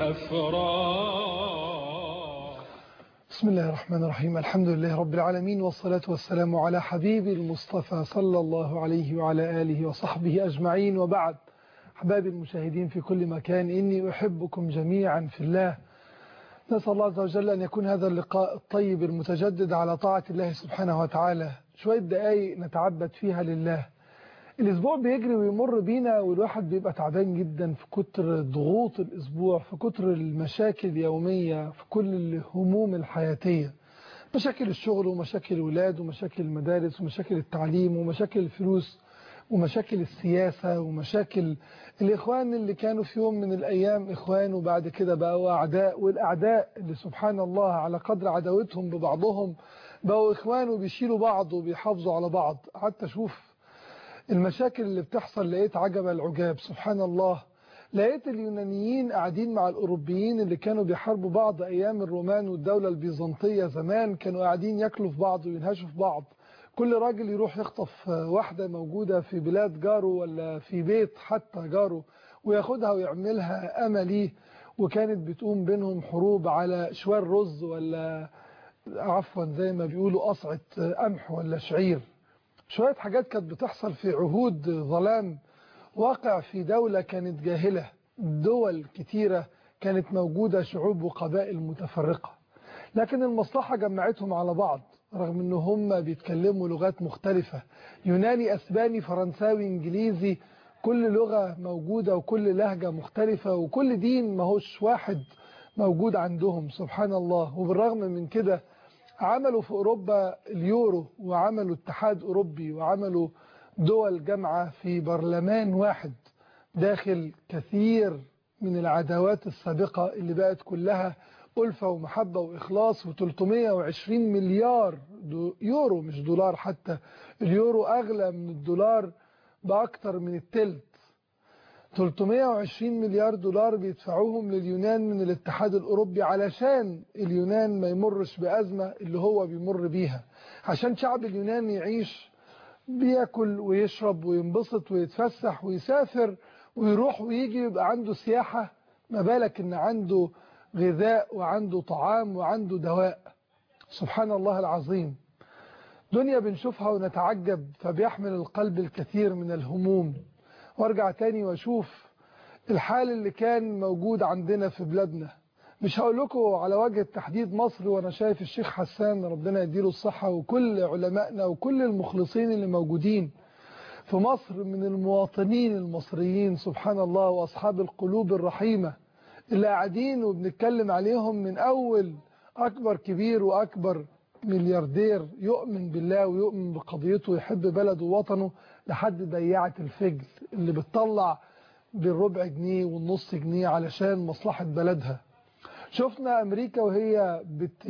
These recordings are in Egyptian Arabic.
الأفراح بسم الله الرحمن الرحيم الحمد لله رب العالمين والصلاة والسلام على حبيب المصطفى صلى الله عليه وعلى آله وصحبه أجمعين وبعد أحبابي المشاهدين في كل مكان إني أحبكم جميعا في الله نسأل الله عز وجل أن يكون هذا اللقاء الطيب المتجدد على طاعة الله سبحانه وتعالى شوية دقايق نتعبد فيها لله الأسبوع بيجري ويمر بينا والواحد بيبقى تعبان جدا في كتر ضغوط الأسبوع في كتر المشاكل اليومية في كل الهموم الحياتية مشاكل الشغل ومشاكل الولاد ومشاكل المدارس ومشاكل التعليم ومشاكل الفلوس ومشاكل السياسة ومشاكل الإخوان اللي كانوا في يوم من الأيام إخوان وبعد كده بقوا أعداء والأعداء اللي سبحان الله على قدر عداوتهم ببعضهم بقوا إخوان وبيشيلوا بعض وبيحافظوا على بعض حتى أشوف المشاكل اللي بتحصل لقيت عجب العجاب سبحان الله لقيت اليونانيين قاعدين مع الأوروبيين اللي كانوا بيحاربوا بعض أيام الرومان والدولة البيزنطية زمان كانوا قاعدين ياكلوا في بعض وينهشوا في بعض كل راجل يروح يخطف واحدة موجودة في بلاد جاره ولا في بيت حتى جاره وياخدها ويعملها أملي وكانت بتقوم بينهم حروب على شوال رز ولا عفوا زي ما بيقولوا قصعة قمح ولا شعير شوية حاجات كانت بتحصل في عهود ظلام واقع في دولة كانت جاهلة دول كتيرة كانت موجودة شعوب وقبائل متفرقة لكن المصلحة جمعتهم على بعض رغم ان هم بيتكلموا لغات مختلفة يوناني اسباني فرنساوي انجليزي كل لغة موجودة وكل لهجة مختلفة وكل دين ماهوش واحد موجود عندهم سبحان الله وبالرغم من كده عملوا في أوروبا اليورو وعملوا اتحاد أوروبي وعملوا دول جامعة في برلمان واحد داخل كثير من العداوات السابقة اللي بقت كلها ألفة ومحبة وإخلاص و320 مليار يورو مش دولار حتى اليورو أغلى من الدولار بأكتر من التلت 320 مليار دولار بيدفعوهم لليونان من الاتحاد الأوروبي علشان اليونان ما يمرش بأزمة اللي هو بيمر بيها عشان شعب اليونان يعيش بياكل ويشرب وينبسط ويتفسح ويسافر ويروح ويجي يبقى عنده سياحة ما بالك ان عنده غذاء وعنده طعام وعنده دواء سبحان الله العظيم دنيا بنشوفها ونتعجب فبيحمل القلب الكثير من الهموم وارجع تاني واشوف الحال اللي كان موجود عندنا في بلادنا مش هقول لكم على وجه التحديد مصر وانا شايف الشيخ حسان ربنا يديله الصحة وكل علمائنا وكل المخلصين اللي موجودين في مصر من المواطنين المصريين سبحان الله واصحاب القلوب الرحيمة اللي قاعدين وبنتكلم عليهم من اول اكبر كبير واكبر ملياردير يؤمن بالله ويؤمن بقضيته ويحب بلده ووطنه لحد ضيعة الفجل اللي بتطلع بالربع جنيه والنص جنيه علشان مصلحة بلدها شفنا أمريكا وهي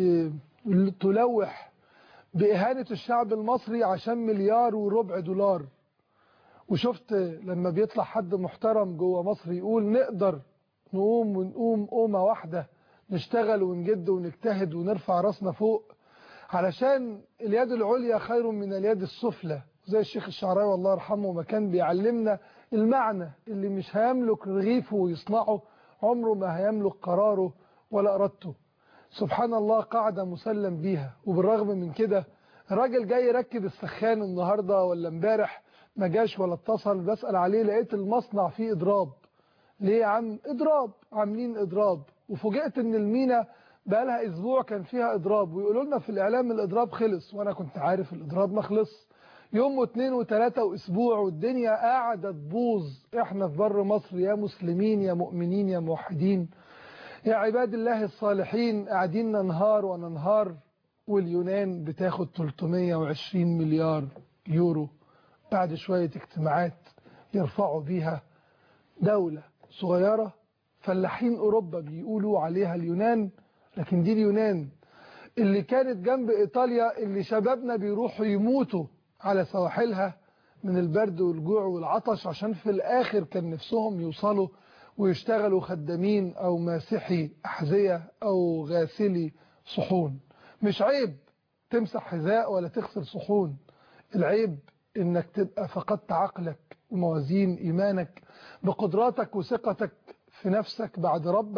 بتلوح بإهانة الشعب المصري عشان مليار وربع دولار وشفت لما بيطلع حد محترم جوه مصر يقول نقدر نقوم ونقوم قومة واحدة نشتغل ونجد ونجتهد ونرفع راسنا فوق علشان اليد العليا خير من اليد السفلى زي الشيخ الشعراوي الله يرحمه ما كان بيعلمنا المعنى اللي مش هيملك رغيفه ويصنعه عمره ما هيملك قراره ولا إرادته سبحان الله قاعدة مسلم بيها وبالرغم من كده الراجل جاي يركب السخان النهاردة ولا امبارح ما جاش ولا اتصل بسأل عليه لقيت المصنع فيه إضراب ليه يا عم إضراب عاملين إضراب وفوجئت ان المينا بقى لها اسبوع كان فيها اضراب ويقولوا لنا في الاعلام الاضراب خلص وانا كنت عارف الاضراب ما خلص يوم واثنين وثلاثة واسبوع والدنيا قاعدة تبوظ احنا في بر مصر يا مسلمين يا مؤمنين يا موحدين يا عباد الله الصالحين قاعدين ننهار وننهار واليونان بتاخد 320 مليار يورو بعد شوية اجتماعات يرفعوا بيها دولة صغيرة فلاحين أوروبا بيقولوا عليها اليونان لكن دي اليونان اللي كانت جنب إيطاليا اللي شبابنا بيروحوا يموتوا على سواحلها من البرد والجوع والعطش عشان في الآخر كان نفسهم يوصلوا ويشتغلوا خدامين أو ماسحي أحذية أو غاسلي صحون مش عيب تمسح حذاء ولا تغسل صحون العيب انك تبقى فقدت عقلك وموازين ايمانك بقدراتك وثقتك في نفسك بعد ربك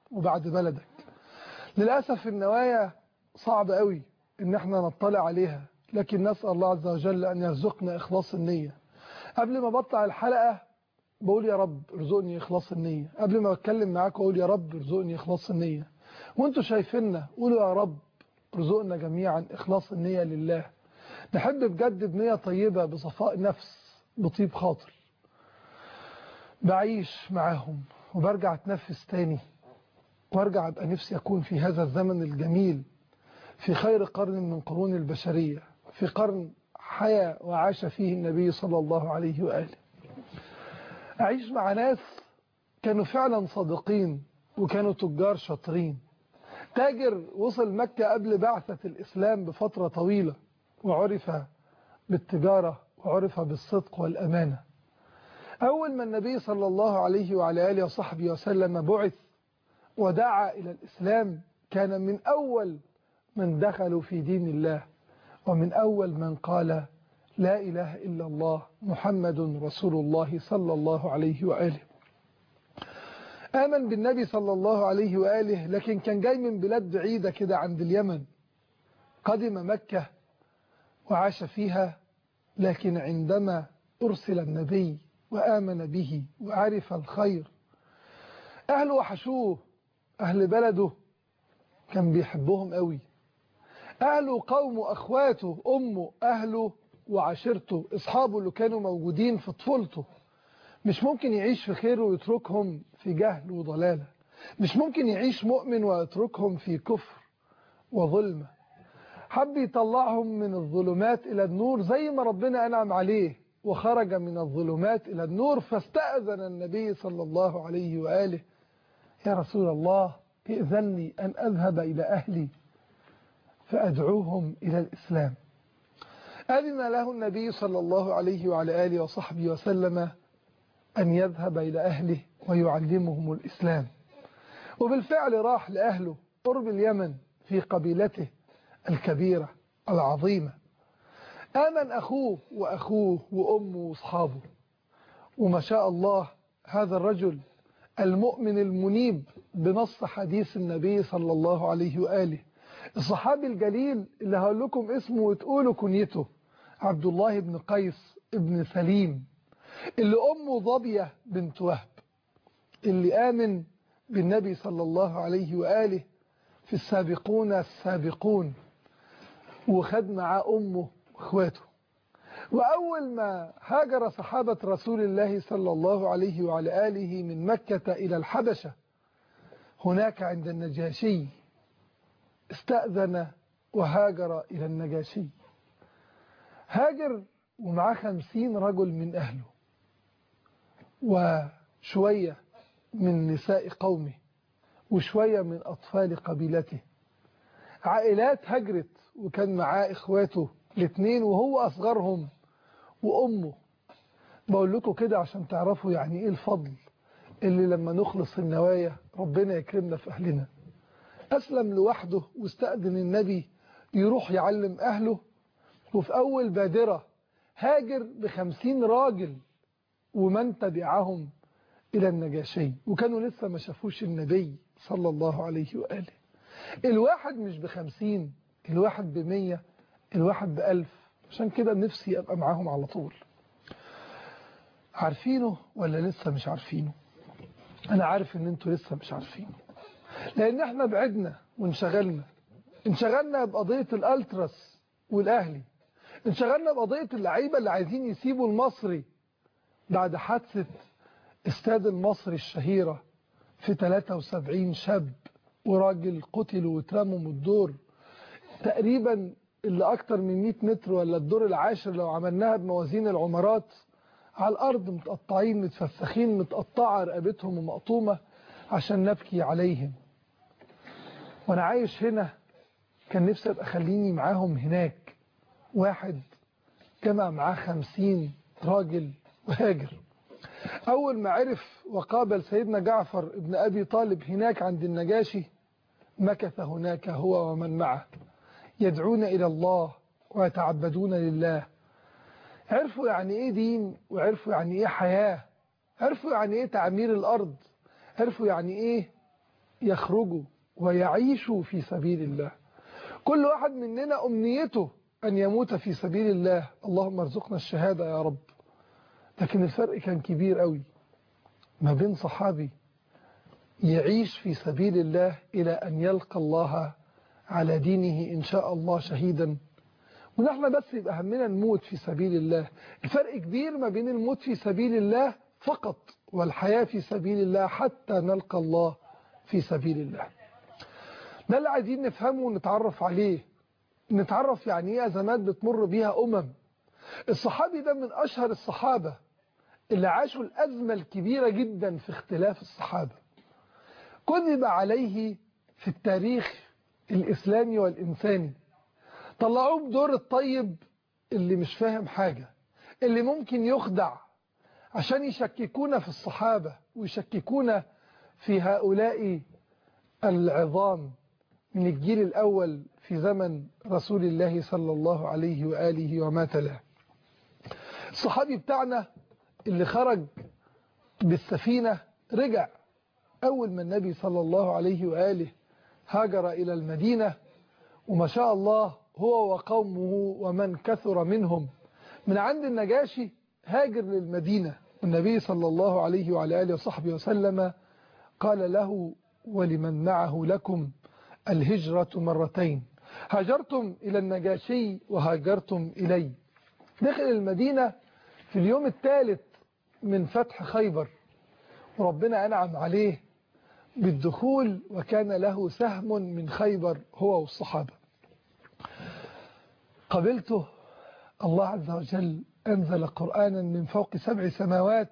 وبعد بلدك للأسف النوايا صعب قوي ان احنا نطلع عليها لكن نسأل الله عز وجل ان يرزقنا اخلاص النية قبل ما بطلع الحلقة بقول يا رب ارزقني اخلاص النية قبل ما بتكلم معاك اقول يا رب ارزقني اخلاص النية وانتوا شايفيننا قولوا يا رب ارزقنا جميعا اخلاص النية لله نحب بجد بنية طيبة بصفاء نفس بطيب خاطر بعيش معاهم وبرجع اتنفس تاني وارجع ابقى نفسي اكون في هذا الزمن الجميل في خير قرن من قرون البشرية في قرن حيا وعاش فيه النبي صلى الله عليه وآله أعيش مع ناس كانوا فعلا صادقين وكانوا تجار شاطرين تاجر وصل مكة قبل بعثة الإسلام بفترة طويلة وعرف بالتجارة وعرف بالصدق والأمانة أول ما النبي صلى الله عليه وعلى آله وصحبه وسلم بعث ودعا إلى الإسلام كان من أول من دخلوا في دين الله ومن أول من قال لا إله إلا الله محمد رسول الله صلى الله عليه وآله آمن بالنبي صلى الله عليه وآله لكن كان جاي من بلاد بعيدة كده عند اليمن قدم مكة وعاش فيها لكن عندما أرسل النبي وآمن به وعرف الخير أهله وحشوه أهل بلده كان بيحبهم قوي أهله قومه أخواته أمه أهله وعشيرته أصحابه اللي كانوا موجودين في طفولته مش ممكن يعيش في خير ويتركهم في جهل وضلالة مش ممكن يعيش مؤمن ويتركهم في كفر وظلمة حب يطلعهم من الظلمات إلى النور زي ما ربنا أنعم عليه وخرج من الظلمات إلى النور فاستأذن النبي صلى الله عليه وآله يا رسول الله ائذن لي أن أذهب إلى أهلي فأدعوهم إلى الإسلام أذن له النبي صلى الله عليه وعلى آله وصحبه وسلم أن يذهب إلى أهله ويعلمهم الإسلام وبالفعل راح لأهله قرب اليمن في قبيلته الكبيرة العظيمة آمن أخوه وأخوه وأمه وأصحابه وما شاء الله هذا الرجل المؤمن المنيب بنص حديث النبي صلى الله عليه وآله الصحابي الجليل اللي هقول لكم اسمه وتقولوا كنيته عبد الله بن قيس ابن سليم اللي أمه ضبية بنت وهب اللي آمن بالنبي صلى الله عليه وآله في السابقون السابقون وخد معاه أمه واخواته وأول ما هاجر صحابة رسول الله صلى الله عليه وعلى آله من مكة إلى الحبشة هناك عند النجاشي استأذن وهاجر إلى النجاشي هاجر ومعاه خمسين رجل من أهله وشوية من نساء قومه وشوية من أطفال قبيلته عائلات هجرت وكان معاه إخواته الاثنين وهو أصغرهم وأمه بقول لكم كده عشان تعرفوا يعني إيه الفضل اللي لما نخلص النوايا ربنا يكرمنا في أهلنا أسلم لوحده واستأذن النبي يروح يعلم أهله وفي أول بادرة هاجر بخمسين راجل ومن تبعهم إلى النجاشي وكانوا لسه ما شافوش النبي صلى الله عليه وآله الواحد مش بخمسين الواحد بمية الواحد بألف عشان كده نفسي أبقى معاهم على طول عارفينه ولا لسه مش عارفينه أنا عارف إن أنتوا لسه مش عارفينه لأن احنا بعدنا وانشغلنا انشغلنا بقضية الألتراس والأهلي انشغلنا بقضية اللعيبة اللي عايزين يسيبوا المصري بعد حادثة استاد المصري الشهيرة في 73 شاب وراجل قتلوا واترموا من الدور تقريبا اللي أكتر من 100 متر ولا الدور العاشر لو عملناها بموازين العمارات على الأرض متقطعين متفسخين متقطعة رقبتهم ومقطومة عشان نبكي عليهم وأنا عايش هنا كان نفسي أبقى خليني معاهم هناك واحد جمع معاه خمسين راجل وهاجر أول ما عرف وقابل سيدنا جعفر ابن أبي طالب هناك عند النجاشي مكث هناك هو ومن معه يدعون إلى الله ويتعبدون لله عرفوا يعني إيه دين وعرفوا يعني إيه حياة عرفوا يعني إيه تعمير الأرض عرفوا يعني إيه يخرجوا ويعيشوا في سبيل الله كل واحد مننا أمنيته أن يموت في سبيل الله اللهم ارزقنا الشهادة يا رب لكن الفرق كان كبير قوي ما بين صحابي يعيش في سبيل الله إلى أن يلقى الله على دينه إن شاء الله شهيدا ونحن بس يبقى همنا نموت في سبيل الله الفرق كبير ما بين الموت في سبيل الله فقط والحياة في سبيل الله حتى نلقى الله في سبيل الله ده اللي عايزين نفهمه ونتعرف عليه نتعرف يعني ايه أزمات بتمر بيها أمم الصحابي ده من أشهر الصحابة اللي عاشوا الأزمة الكبيرة جدا في اختلاف الصحابة كذب عليه في التاريخ الإسلامي والإنساني طلعوه بدور الطيب اللي مش فاهم حاجة اللي ممكن يخدع عشان يشككونا في الصحابة ويشككونا في هؤلاء العظام من الجيل الأول في زمن رسول الله صلى الله عليه وآله وما تلاه الصحابي بتاعنا اللي خرج بالسفينة رجع أول ما النبي صلى الله عليه وآله هاجر إلى المدينة وما شاء الله هو وقومه ومن كثر منهم من عند النجاشي هاجر للمدينة والنبي صلى الله عليه وعلى آله وصحبه وسلم قال له ولمن معه لكم الهجرة مرتين هاجرتم إلى النجاشي وهاجرتم إلي دخل المدينة في اليوم الثالث من فتح خيبر وربنا أنعم عليه بالدخول وكان له سهم من خيبر هو والصحابة قبلته الله عز وجل أنزل قرآنا من فوق سبع سماوات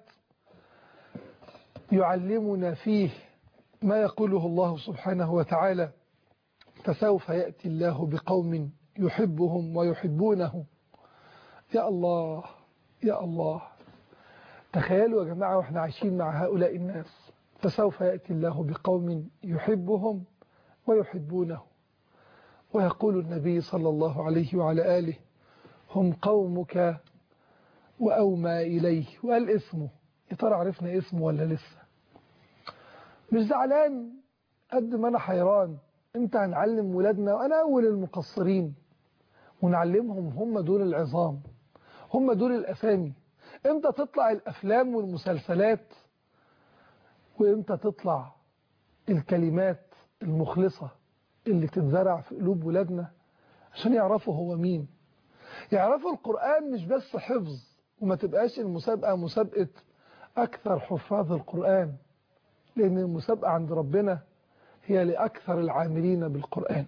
يعلمنا فيه ما يقوله الله سبحانه وتعالى فسوف يأتي الله بقوم يحبهم ويحبونه يا الله يا الله تخيلوا يا جماعة واحنا عايشين مع هؤلاء الناس فسوف يأتي الله بقوم يحبهم ويحبونه ويقول النبي صلى الله عليه وعلى آله هم قومك وأومى إليه وقال اسمه يا ترى عرفنا اسمه ولا لسه مش زعلان قد ما أنا حيران انت هنعلم ولادنا وأنا أول المقصرين ونعلمهم هم دول العظام هم دول الأسامي امتى تطلع الأفلام والمسلسلات وامتى تطلع الكلمات المخلصة اللي تتزرع في قلوب ولادنا عشان يعرفوا هو مين يعرفوا القرآن مش بس حفظ وما تبقاش المسابقة مسابقة أكثر حفاظ القرآن لأن المسابقة عند ربنا هي لأكثر العاملين بالقرآن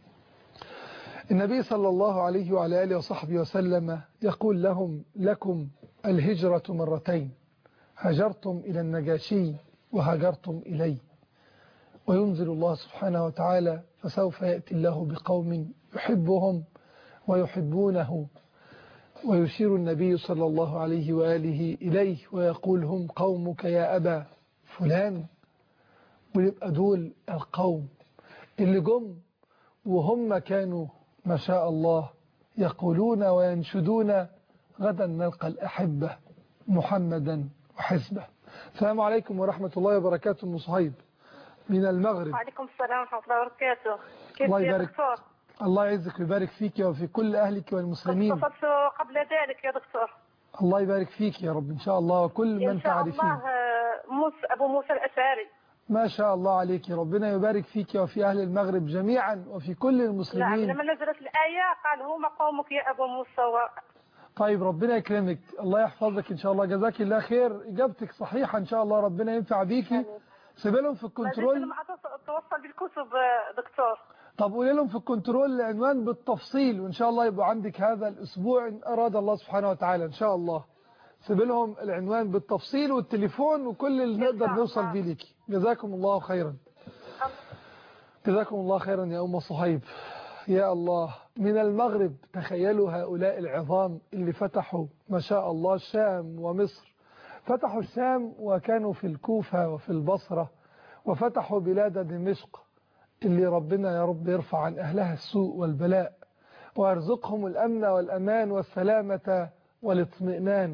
النبي صلى الله عليه وعلى آله وصحبه وسلم يقول لهم لكم الهجرة مرتين هاجرتم إلى النجاشي وهاجرتم إلي وينزل الله سبحانه وتعالى فسوف يأتي الله بقوم يحبهم ويحبونه ويشير النبي صلى الله عليه وآله إليه ويقول هم قومك يا أبا فلان ويبقى دول القوم اللي جم وهم كانوا ما شاء الله يقولون وينشدون غدا نلقى الأحبة محمدا وحزبه السلام عليكم ورحمة الله وبركاته أم صهيب من المغرب وعليكم السلام ورحمة الله وبركاته كيف الله يا يبارك دكتور الله يعزك ويبارك فيك وفي كل أهلك والمسلمين اتصلت قبل ذلك يا دكتور الله يبارك فيك يا رب إن شاء الله وكل إن من شاء تعرفين الله آه، موسى أبو موسى الأشعري ما شاء الله عليك ربنا يبارك فيك وفي أهل المغرب جميعا وفي كل نعم المسلمين لما نزلت الآية قال هم قومك يا أبو موسى و... طيب ربنا يكرمك الله يحفظك إن شاء الله جزاك الله خير إجابتك صحيحة إن شاء الله ربنا ينفع بيكي سيبي لهم في ما زلت الكنترول لم أتص- أتوصل بالكتب آه، دكتور طب قولي لهم في الكنترول العنوان بالتفصيل وإن شاء الله يبقى عندك هذا الأسبوع إن أراد الله سبحانه وتعالى إن شاء الله سيبي لهم العنوان بالتفصيل والتليفون وكل اللي نقدر شاء نوصل الله. بيه ليكي جزاكم الله خيرا جزاكم الله خيرا يا أم صهيب يا الله من المغرب تخيلوا هؤلاء العظام اللي فتحوا ما شاء الله الشام ومصر فتحوا الشام وكانوا في الكوفة وفي البصرة وفتحوا بلاد دمشق اللي ربنا يا رب يرفع عن أهلها السوء والبلاء ويرزقهم الأمن والأمان والسلامة والاطمئنان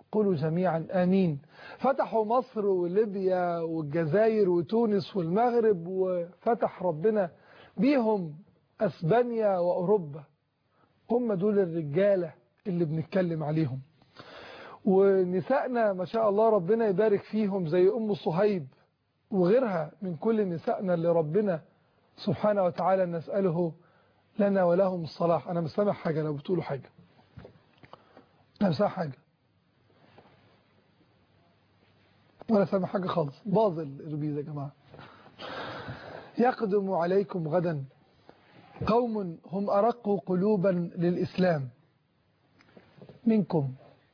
قولوا جميعا آمين فتحوا مصر وليبيا والجزائر وتونس والمغرب وفتح ربنا بيهم أسبانيا وأوروبا هم دول الرجالة اللي بنتكلم عليهم ونسائنا ما شاء الله ربنا يبارك فيهم زي أم صهيب وغيرها من كل نسائنا اللي ربنا سبحانه وتعالى نسأله لنا ولهم الصلاح أنا مش سامع حاجة لو بتقولوا حاجة أنا مش سامع حاجة ولا سامع حاجة خالص باظ الربيز يا جماعة يقدم عليكم غدا قوم هم أرقوا قلوبا للإسلام منكم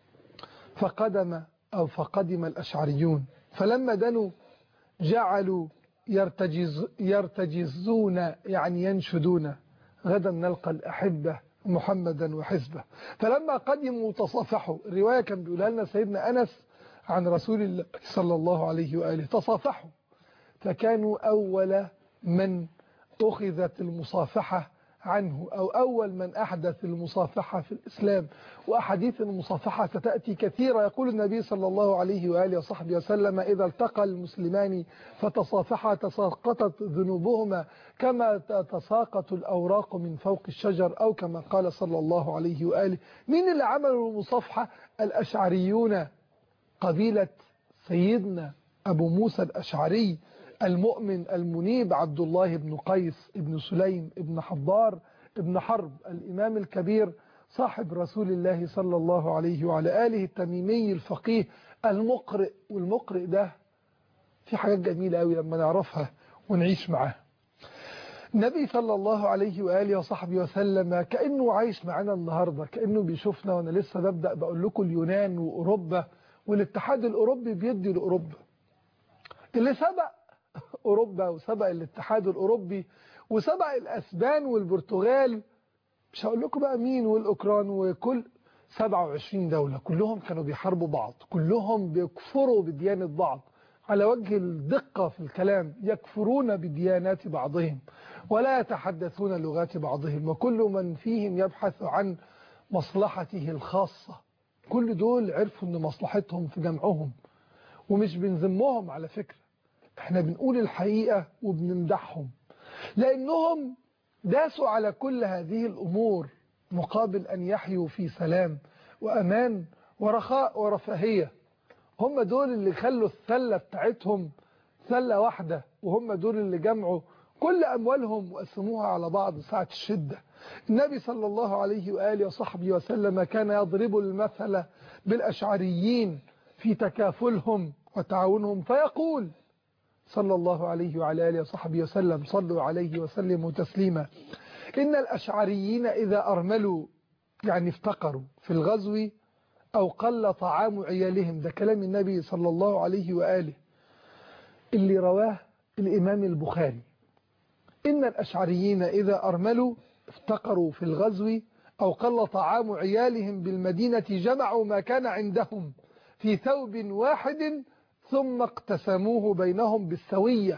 فقدم أو فقدم الأشعريون فلما دنوا جعلوا يرتجز يرتجزون يعني ينشدون غدا نلقى الأحبة محمدا وحزبه فلما قدموا تصافحوا الرواية كان بيقولها لنا سيدنا أنس عن رسول الله صلى الله عليه وآله تصافحوا فكانوا أول من أخذت المصافحة عنه أو أول من أحدث المصافحة في الإسلام وأحاديث المصافحة ستأتي كثيرة يقول النبي صلى الله عليه وآله وصحبه وسلم إذا التقى المسلمان فتصافحا تساقطت ذنوبهما كما تتساقط الأوراق من فوق الشجر أو كما قال صلى الله عليه وآله مين اللي عملوا المصافحة الأشعريون قبيلة سيدنا أبو موسى الأشعري المؤمن المنيب عبد الله بن قيس بن سليم بن حضار بن حرب الإمام الكبير صاحب رسول الله صلى الله عليه وعلى آله التميمي الفقيه المقرئ والمقرئ ده في حاجات جميلة قوي لما نعرفها ونعيش معاها النبي صلى الله عليه وآله وصحبه وسلم كأنه عايش معانا النهاردة كأنه بيشوفنا وأنا لسه ببدأ بقول لكم اليونان وأوروبا والاتحاد الأوروبي بيدي لأوروبا اللي سبق أوروبا وسبق الاتحاد الأوروبي وسبق الأسبان والبرتغال مش هقول لكم بقى مين والأوكران وكل 27 دولة كلهم كانوا بيحاربوا بعض كلهم بيكفروا بديانة بعض على وجه الدقة في الكلام يكفرون بديانات بعضهم ولا يتحدثون لغات بعضهم وكل من فيهم يبحث عن مصلحته الخاصة كل دول عرفوا ان مصلحتهم في جمعهم ومش بنذمهم على فكرة احنا بنقول الحقيقة وبنمدحهم لانهم داسوا على كل هذه الامور مقابل ان يحيوا في سلام وامان ورخاء ورفاهية هم دول اللي خلوا السلة بتاعتهم سلة واحدة وهم دول اللي جمعوا كل أموالهم وقسموها على بعض ساعة الشدة النبي صلى الله عليه وآله وصحبه وسلم كان يضرب المثل بالأشعريين في تكافلهم وتعاونهم فيقول صلى الله عليه وعلى آله وصحبه وسلم صلوا عليه وسلموا تسليما إن الأشعريين إذا أرملوا يعني افتقروا في الغزو أو قل طعام عيالهم ده كلام النبي صلى الله عليه وآله اللي رواه الإمام البخاري إن الأشعريين إذا أرملوا افتقروا في الغزو أو قل طعام عيالهم بالمدينة جمعوا ما كان عندهم في ثوب واحد ثم اقتسموه بينهم بالسوية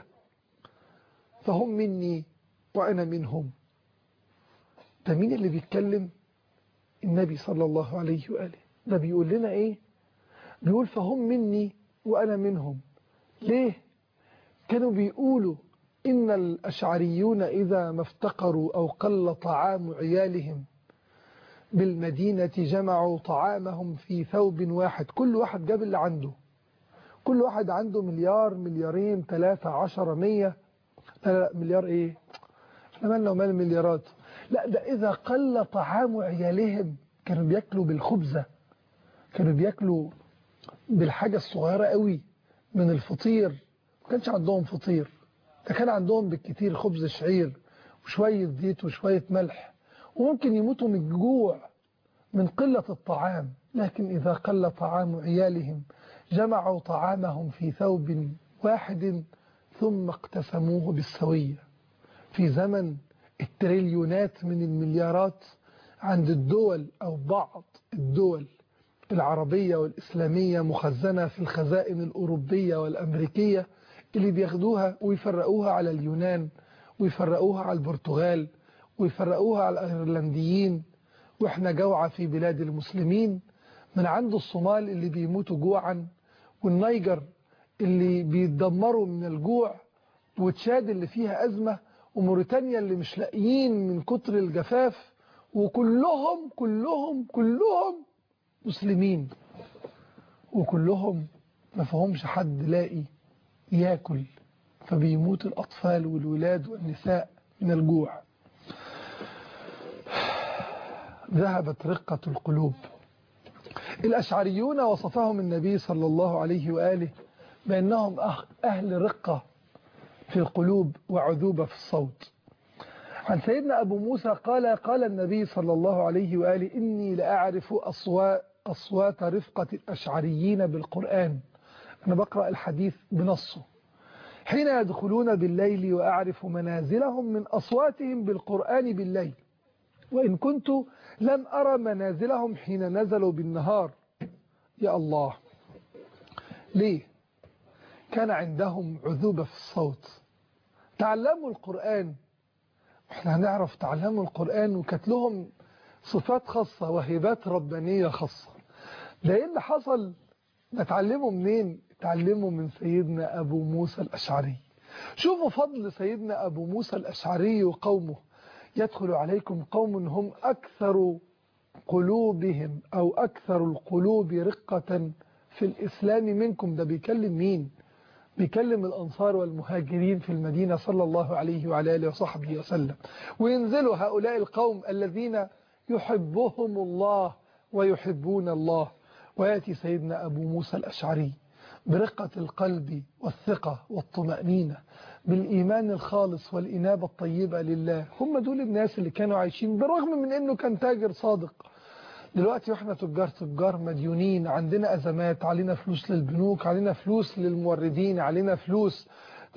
فهم مني وأنا منهم ده مين اللي بيتكلم النبي صلى الله عليه وآله ده بيقول لنا ايه بيقول فهم مني وانا منهم ليه كانوا بيقولوا ان الاشعريون اذا ما افتقروا او قل طعام عيالهم بالمدينة جمعوا طعامهم في ثوب واحد كل واحد جاب اللي عنده كل واحد عنده مليار مليارين ثلاثة عشر مية لا لا مليار ايه احنا مالنا ومال المليارات لا ده اذا قل طعام عيالهم كانوا بياكلوا بالخبزة كانوا بياكلوا بالحاجة الصغيرة قوي من الفطير ما كانش عندهم فطير ده كان عندهم بالكتير خبز شعير وشوية زيت وشوية ملح وممكن يموتوا من الجوع من قلة الطعام لكن إذا قل طعام عيالهم جمعوا طعامهم في ثوب واحد ثم اقتسموه بالسوية في زمن التريليونات من المليارات عند الدول أو بعض الدول العربية والإسلامية مخزنة في الخزائن الأوروبية والأمريكية اللي بياخدوها ويفرقوها على اليونان ويفرقوها على البرتغال ويفرقوها على الأيرلنديين وإحنا جوعة في بلاد المسلمين من عند الصومال اللي بيموتوا جوعا والنيجر اللي بيتدمروا من الجوع وتشاد اللي فيها أزمة وموريتانيا اللي مش لاقيين من كتر الجفاف وكلهم كلهم كلهم مسلمين وكلهم ما فيهمش حد لاقي ياكل فبيموت الأطفال والولاد والنساء من الجوع ذهبت رقة القلوب الأشعريون وصفهم النبي صلى الله عليه وآله بأنهم أهل رقة في القلوب وعذوبة في الصوت عن سيدنا أبو موسى قال قال النبي صلى الله عليه وآله إني لأعرف أصوات, أصوات رفقة الأشعريين بالقرآن أنا بقرأ الحديث بنصه حين يدخلون بالليل وأعرف منازلهم من أصواتهم بالقرآن بالليل وإن كنت لم أرى منازلهم حين نزلوا بالنهار يا الله ليه كان عندهم عذوبة في الصوت تعلموا القرآن احنا هنعرف تعلموا القرآن وكانت لهم صفات خاصة وهبات ربانية خاصة ده ايه اللي حصل نتعلمه منين تعلمه من سيدنا أبو موسى الأشعري شوفوا فضل سيدنا أبو موسى الأشعري وقومه يدخل عليكم قوم هم أكثر قلوبهم أو أكثر القلوب رقة في الإسلام منكم ده بيكلم مين بيكلم الأنصار والمهاجرين في المدينة صلى الله عليه وعلى آله وصحبه وسلم وينزلوا هؤلاء القوم الذين يحبهم الله ويحبون الله ويأتي سيدنا أبو موسى الأشعري برقة القلب والثقة والطمأنينة بالإيمان الخالص والإنابة الطيبة لله هم دول الناس اللي كانوا عايشين بالرغم من أنه كان تاجر صادق دلوقتي واحنا تجار تجار مديونين عندنا أزمات علينا فلوس للبنوك علينا فلوس للموردين علينا فلوس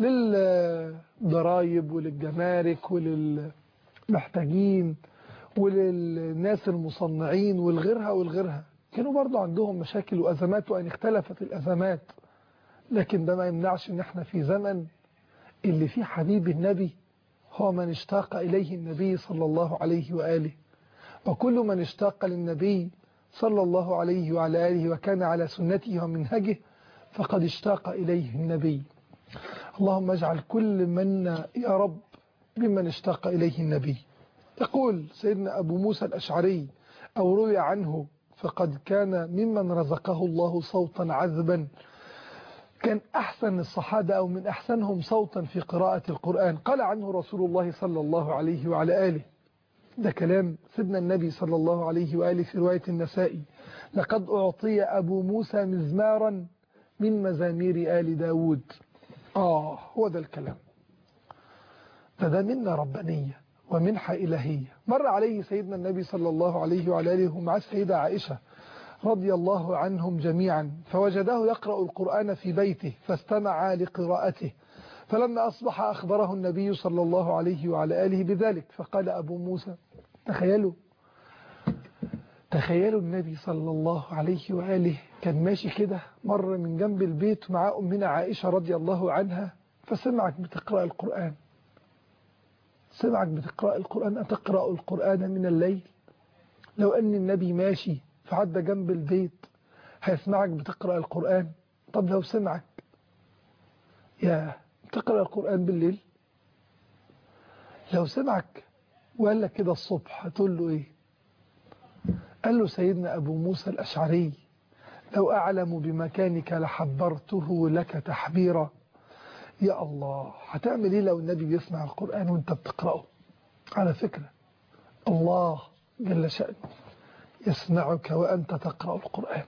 للضرايب وللجمارك وللمحتاجين وللناس المصنعين والغيرها والغيرها كانوا برضو عندهم مشاكل وأزمات وأن اختلفت الأزمات لكن ده ما يمنعش ان احنا في زمن اللي فيه حبيب النبي هو من اشتاق إليه النبي صلى الله عليه وآله وكل من اشتاق للنبي صلى الله عليه وعلى آله وكان على سنته ومنهجه فقد اشتاق إليه النبي اللهم اجعل كل منا يا رب ممن اشتاق إليه النبي يقول سيدنا أبو موسى الأشعري أو روي عنه فقد كان ممن رزقه الله صوتا عذبا كان أحسن الصحابة أو من أحسنهم صوتا في قراءة القرآن قال عنه رسول الله صلى الله عليه وعلى آله ده كلام سيدنا النبي صلى الله عليه وآله في رواية النسائي لقد أعطي أبو موسى مزمارا من مزامير آل داود آه هو ده الكلام فده منا ربانية ومنحة إلهية مر عليه سيدنا النبي صلى الله عليه وعلى آله ومع السيدة عائشة رضي الله عنهم جميعا فوجده يقرأ القرآن في بيته فاستمع لقراءته فلما أصبح أخبره النبي صلى الله عليه وعلى آله بذلك فقال أبو موسى تخيلوا تخيلوا النبي صلى الله عليه وآله كان ماشي كده مر من جنب البيت مع أمنا عائشة رضي الله عنها فسمعك بتقرأ القرآن سمعك بتقرأ القرآن أتقرأ القرآن من الليل لو أن النبي ماشي فعدى جنب البيت هيسمعك بتقرأ القرآن طب لو سمعك يا تقرأ القرآن بالليل لو سمعك وقال لك كده الصبح هتقول له ايه قال له سيدنا أبو موسى الأشعري لو أعلم بمكانك لحبرته لك تحبيرا يا الله هتعمل ايه لو النبي بيسمع القرآن وانت بتقرأه على فكرة الله جل شأنه يسمعك وأنت تقرأ القرآن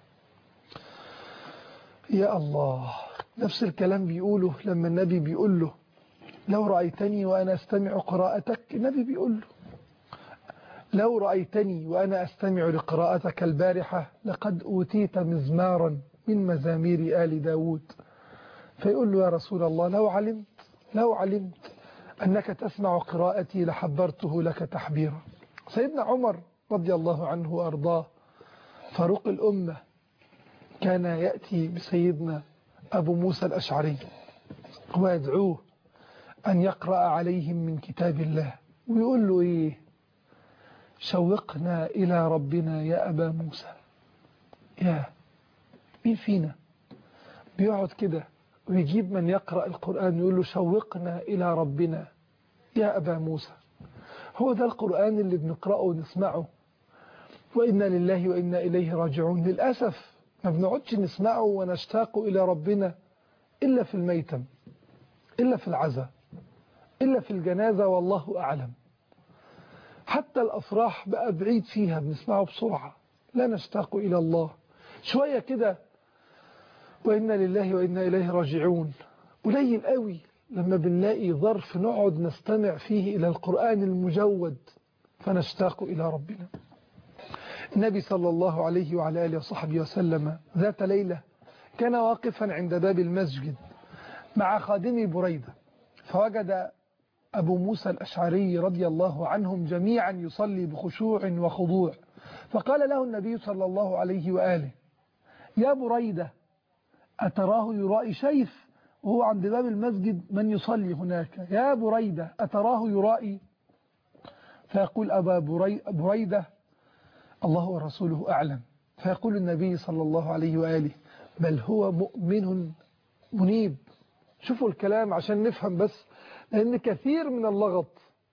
يا الله نفس الكلام بيقوله لما النبي بيقول له لو رأيتني وأنا أستمع قراءتك النبي بيقول له لو رأيتني وأنا أستمع لقراءتك البارحة لقد أوتيت مزمارا من مزامير آل داود فيقول له يا رسول الله لو علمت لو علمت أنك تسمع قراءتي لحبرته لك تحبيرا سيدنا عمر رضي الله عنه وأرضاه فاروق الأمة كان يأتي بسيدنا أبو موسى الأشعري ويدعوه أن يقرأ عليهم من كتاب الله ويقول له إيه شوقنا إلى ربنا يا أبا موسى يا مين فينا بيقعد كده ويجيب من يقرأ القرآن يقول له شوقنا إلى ربنا يا أبا موسى هو ده القرآن اللي بنقرأه ونسمعه وإنا لله وإنا إليه راجعون للأسف ما بنقعدش نسمعه ونشتاق إلى ربنا إلا في الميتم إلا في العزاء إلا في الجنازة والله أعلم حتى الأفراح بقى بعيد فيها بنسمعه بسرعة لا نشتاق إلى الله شوية كده وإنا لله وإنا إليه راجعون قليل قوي لما بنلاقي ظرف نقعد نستمع فيه إلى القرآن المجود فنشتاق إلى ربنا النبي صلى الله عليه وعلى آله وصحبه وسلم ذات ليلة كان واقفا عند باب المسجد مع خادمي بريدة فوجد أبو موسى الأشعري رضي الله عنهم جميعا يصلي بخشوع وخضوع فقال له النبي صلى الله عليه وآله يا بريدة أتراه يرائي شيف وهو عند باب المسجد من يصلي هناك يا بريدة أتراه يرائي فيقول أبا بري بريدة الله ورسوله أعلم فيقول النبي صلى الله عليه وآله بل هو مؤمن منيب شوفوا الكلام عشان نفهم بس لأن كثير من اللغط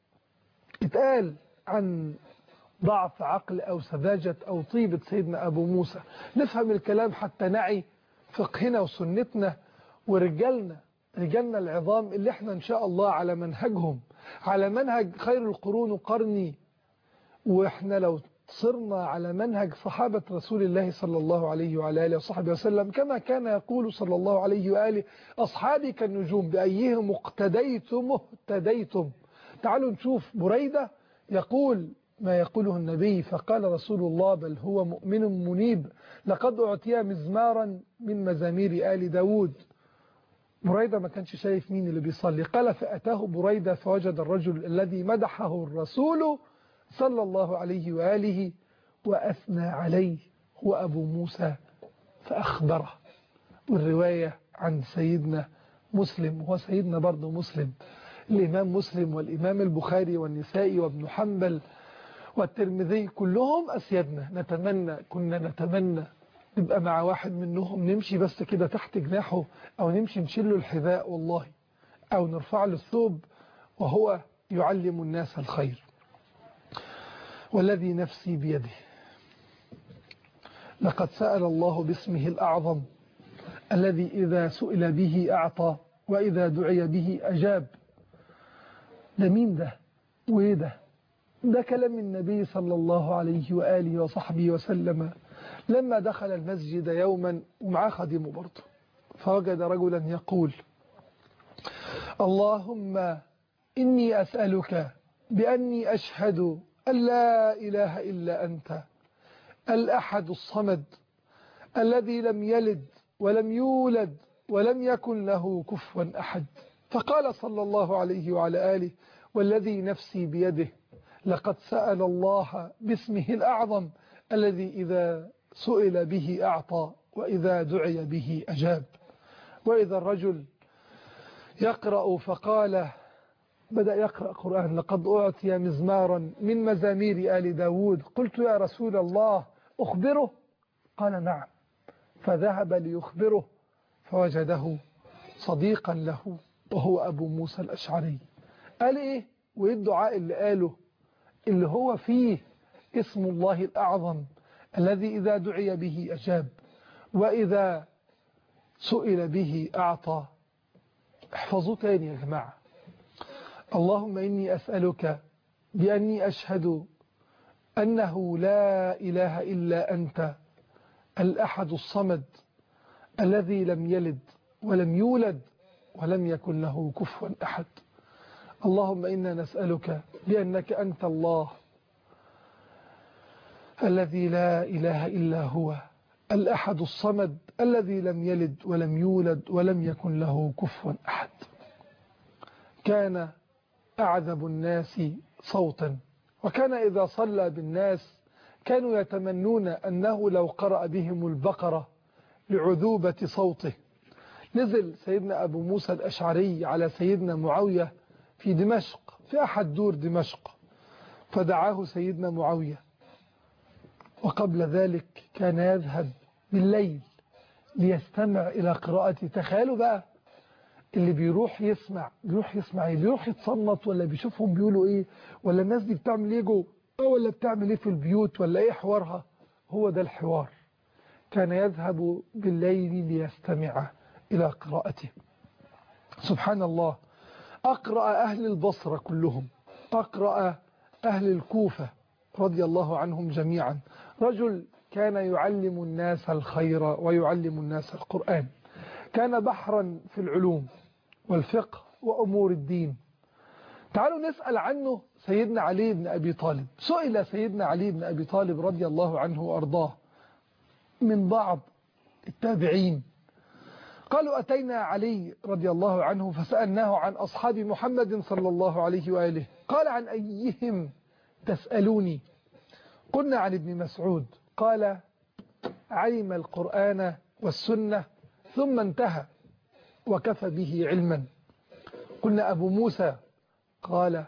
اتقال عن ضعف عقل أو سذاجة أو طيبة سيدنا أبو موسى نفهم الكلام حتى نعي فقهنا وسنتنا ورجالنا رجالنا العظام اللي احنا ان شاء الله على منهجهم على منهج خير القرون قرني واحنا لو صرنا على منهج صحابة رسول الله صلى الله عليه وعلى آله وصحبه وسلم كما كان يقول صلى الله عليه وآله أصحابي كالنجوم بأيهم اقتديتم اهتديتم تعالوا نشوف بريدة يقول ما يقوله النبي فقال رسول الله بل هو مؤمن منيب لقد أعطي مزمارا من مزامير آل داود بريدة ما كانش شايف مين اللي بيصلي قال فأتاه بريدة فوجد الرجل الذي مدحه الرسول صلى الله عليه وآله وأثنى عليه هو أبو موسى فأخبره والرواية عن سيدنا مسلم هو سيدنا برضه مسلم الإمام مسلم والإمام البخاري والنسائي وابن حنبل والترمذي كلهم أسيادنا نتمنى كنا نتمنى نبقى مع واحد منهم نمشي بس كده تحت جناحه أو نمشي نشيل له الحذاء والله أو نرفع له الثوب وهو يعلم الناس الخير والذي نفسي بيده لقد سأل الله باسمه الأعظم الذي إذا سئل به أعطى وإذا دعي به أجاب ده مين ده وإيه ده ده كلام النبي صلى الله عليه وآله وصحبه وسلم لما دخل المسجد يوما ومعاه خادمه برضه فوجد رجلا يقول اللهم إني أسألك بأني أشهد أن لا إله إلا أنت الأحد الصمد الذي لم يلد ولم يولد ولم يكن له كفوا أحد فقال صلى الله عليه وعلى آله والذي نفسي بيده لقد سأل الله باسمه الأعظم الذي إذا سئل به أعطى وإذا دعي به أجاب وإذا الرجل يقرأ فقال بدأ يقرأ قرآن لقد أعطي مزمارا من مزامير آل داود قلت يا رسول الله أخبره قال نعم فذهب ليخبره فوجده صديقا له وهو أبو موسى الأشعري قال إيه وإيه الدعاء اللي قاله اللي هو فيه اسم الله الأعظم الذي إذا دعي به أجاب وإذا سئل به أعطى احفظوا تاني يا جماعة اللهم إني أسألك بأني أشهد أنه لا إله إلا أنت الأحد الصمد الذي لم يلد ولم يولد ولم يكن له كفوا أحد اللهم إنا نسألك بأنك أنت الله الذي لا إله إلا هو الأحد الصمد الذي لم يلد ولم يولد ولم يكن له كفوا أحد كان أعذب الناس صوتا وكان إذا صلى بالناس كانوا يتمنون أنه لو قرأ بهم البقرة لعذوبة صوته نزل سيدنا أبو موسى الأشعري على سيدنا معاوية في دمشق في أحد دور دمشق فدعاه سيدنا معاوية وقبل ذلك كان يذهب بالليل ليستمع إلى قراءتي تخيلوا بقى اللي بيروح يسمع بيروح يسمع ايه بيروح يتصنت ولا بيشوفهم بيقولوا ايه ولا الناس دي بتعمل ايه جوه ولا بتعمل ايه في البيوت ولا ايه حوارها هو ده الحوار كان يذهب بالليل ليستمع إلى قراءته سبحان الله أقرأ أهل البصرة كلهم أقرأ أهل الكوفة رضي الله عنهم جميعا رجل كان يعلم الناس الخير ويعلم الناس القرآن كان بحرا في العلوم والفقه وأمور الدين تعالوا نسأل عنه سيدنا علي بن أبي طالب سئل سيدنا علي بن أبي طالب رضي الله عنه وأرضاه من بعض التابعين قالوا أتينا علي رضي الله عنه فسألناه عن أصحاب محمد صلى الله عليه وآله قال عن أيهم تسألوني قلنا عن ابن مسعود قال علم القرآن والسنة ثم انتهى وكفى به علما قلنا أبو موسى قال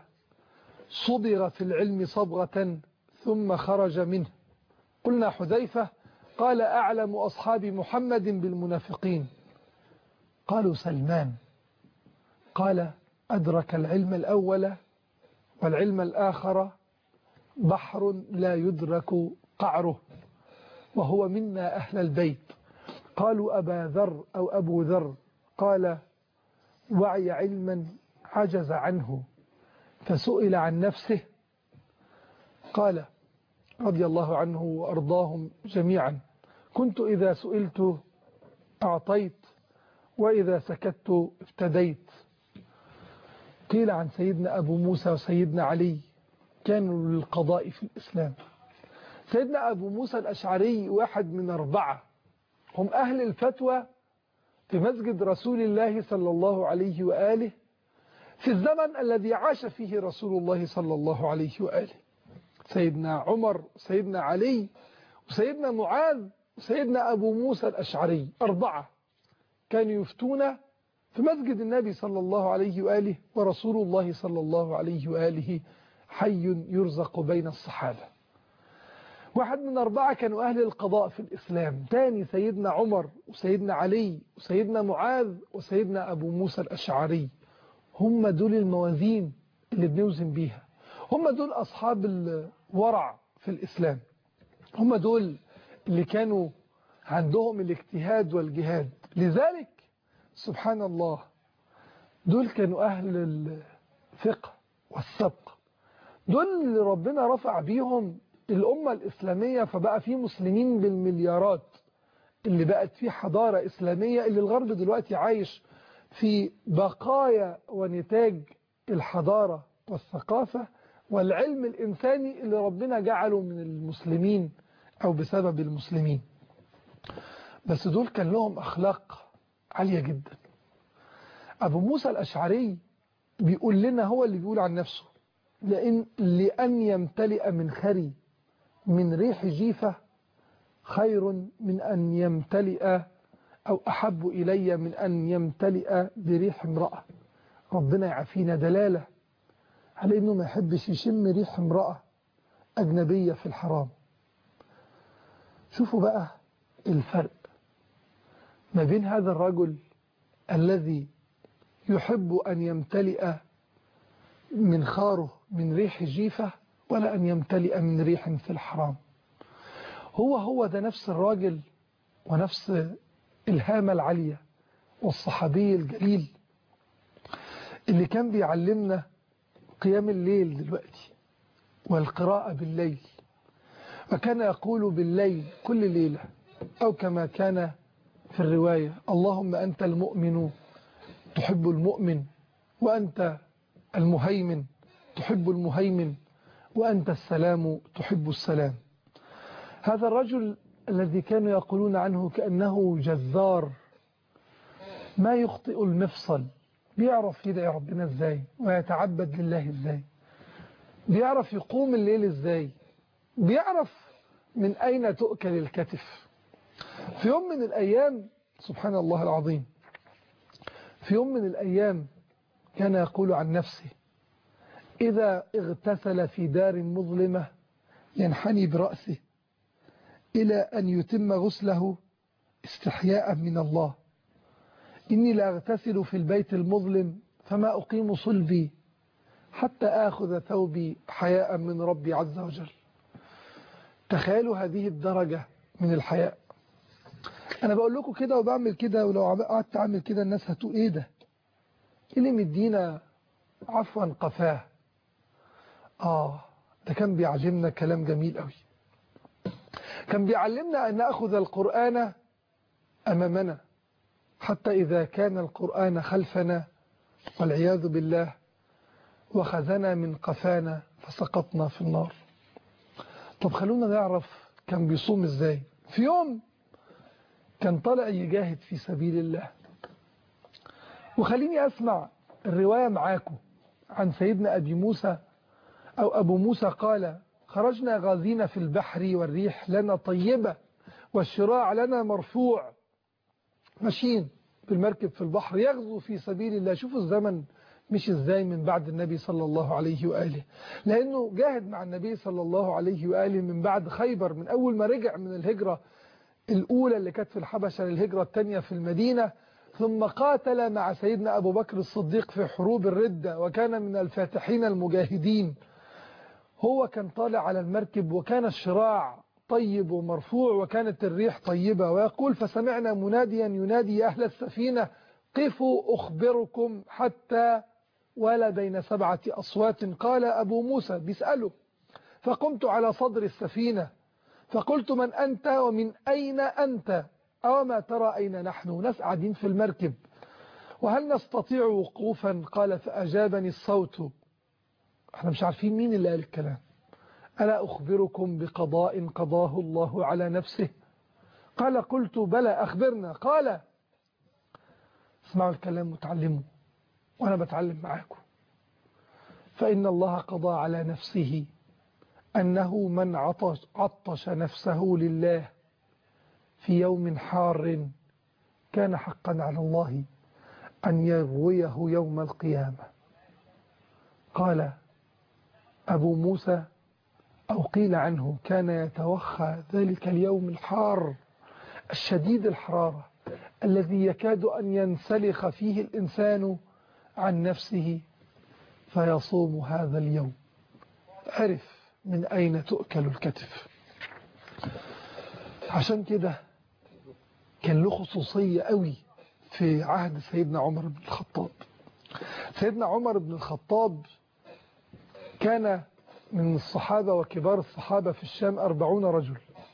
صبر في العلم صبغة ثم خرج منه قلنا حذيفة قال أعلم أصحاب محمد بالمنافقين قالوا سلمان قال أدرك العلم الأول والعلم الآخر بحر لا يدرك قعره وهو منا أهل البيت قالوا أبا ذر أو أبو ذر قال وعي علما عجز عنه فسئل عن نفسه قال رضي الله عنه وأرضاهم جميعا كنت إذا سئلت أعطيت وإذا سكت افتديت قيل عن سيدنا أبو موسى وسيدنا علي كانوا للقضاء في الإسلام سيدنا أبو موسى الأشعري واحد من أربعة هم أهل الفتوى في مسجد رسول الله صلى الله عليه وآله في الزمن الذي عاش فيه رسول الله صلى الله عليه وآله سيدنا عمر سيدنا علي وسيدنا معاذ وسيدنا أبو موسى الأشعري أربعة كانوا يفتون في مسجد النبي صلى الله عليه وآله ورسول الله صلى الله عليه وآله حي يرزق بين الصحابة واحد من أربعة كانوا أهل القضاء في الإسلام تاني سيدنا عمر وسيدنا علي وسيدنا معاذ وسيدنا أبو موسى الأشعري هم دول الموازين اللي بنوزن بيها هم دول أصحاب الورع في الإسلام هم دول اللي كانوا عندهم الاجتهاد والجهاد لذلك سبحان الله دول كانوا أهل الفقه والسبق دول اللي ربنا رفع بيهم الأمة الإسلامية فبقى في مسلمين بالمليارات اللي بقت في حضارة إسلامية اللي الغرب دلوقتي عايش في بقايا ونتاج الحضارة والثقافة والعلم الإنساني اللي ربنا جعله من المسلمين أو بسبب المسلمين بس دول كان لهم أخلاق عالية جدا أبو موسى الأشعري بيقول لنا هو اللي بيقول عن نفسه لأن, لأن يمتلئ من خري من ريح جيفة خير من أن يمتلئ أو أحب إلي من أن يمتلئ بريح امرأة ربنا يعافينا دلالة على أنه ما يحبش يشم ريح امرأة أجنبية في الحرام شوفوا بقى الفرق ما بين هذا الرجل الذي يحب أن يمتلئ من خاره من ريح جيفة ولا أن يمتلئ من ريح في الحرام هو هو ده نفس الراجل ونفس الهامة العالية والصحابي الجليل اللي كان بيعلمنا قيام الليل دلوقتي والقراءة بالليل وكان يقول بالليل كل ليلة أو كما كان في الرواية اللهم أنت المؤمن تحب المؤمن وأنت المهيمن تحب المهيمن وأنت السلام تحب السلام هذا الرجل الذي كانوا يقولون عنه كأنه جزار ما يخطئ المفصل بيعرف يدعي ربنا ازاي ويتعبد لله ازاي بيعرف يقوم الليل ازاي بيعرف من أين تؤكل الكتف في يوم من الأيام سبحان الله العظيم في يوم من الأيام كان يقول عن نفسه إذا اغتسل في دار مظلمة ينحني برأسه إلى أن يتم غسله استحياء من الله إني لأغتسل في البيت المظلم فما أقيم صلبي حتى آخذ ثوبي حياء من ربي عز وجل تخيلوا هذه الدرجة من الحياء أنا بقول لكم كده وبعمل كده ولو قعدت أعمل كده الناس هتقول إيه ده إيه اللي مدينا عفوا قفاه آه ده كان بيعلمنا كلام جميل قوي كان بيعلمنا أن نأخذ القرآن أمامنا حتى إذا كان القرآن خلفنا والعياذ بالله وخذنا من قفانا فسقطنا في النار طب خلونا نعرف كان بيصوم ازاي في يوم كان طالع يجاهد في سبيل الله وخليني أسمع الرواية معاكم عن سيدنا أبي موسى أو أبو موسى قال خرجنا غازين في البحر والريح لنا طيبة والشراع لنا مرفوع ماشيين بالمركب في البحر يغزو في سبيل الله شوفوا الزمن مش ازاي من بعد النبي صلى الله عليه وآله لأنه جاهد مع النبي صلى الله عليه وآله من بعد خيبر من أول ما رجع من الهجرة الأولى اللي كانت في الحبشة للهجرة الثانية في المدينة ثم قاتل مع سيدنا أبو بكر الصديق في حروب الردة وكان من الفاتحين المجاهدين هو كان طالع على المركب وكان الشراع طيب ومرفوع وكانت الريح طيبة ويقول فسمعنا مناديا ينادي يا أهل السفينة قفوا أخبركم حتى ولا بين سبعة أصوات قال أبو موسى بيسأله فقمت على صدر السفينة فقلت من أنت ومن أين أنت أو ما ترى أين نحن ناس قاعدين في المركب وهل نستطيع وقوفا قال فأجابني الصوت احنا مش عارفين مين اللي قال الكلام ألا أخبركم بقضاء قضاه الله على نفسه قال قلت بلى أخبرنا قال اسمعوا الكلام وتعلموا وأنا بتعلم معاكم فإن الله قضى على نفسه أنه من عطش, عطش نفسه لله في يوم حار كان حقا على الله أن يرويه يوم القيامة قال أبو موسى أو قيل عنه كان يتوخى ذلك اليوم الحار الشديد الحرارة الذي يكاد أن ينسلخ فيه الإنسان عن نفسه فيصوم هذا اليوم عرف من أين تؤكل الكتف عشان كده كان له خصوصية قوي في عهد سيدنا عمر بن الخطاب سيدنا عمر بن الخطاب كان من الصحابة وكبار الصحابة في الشام أربعون رجل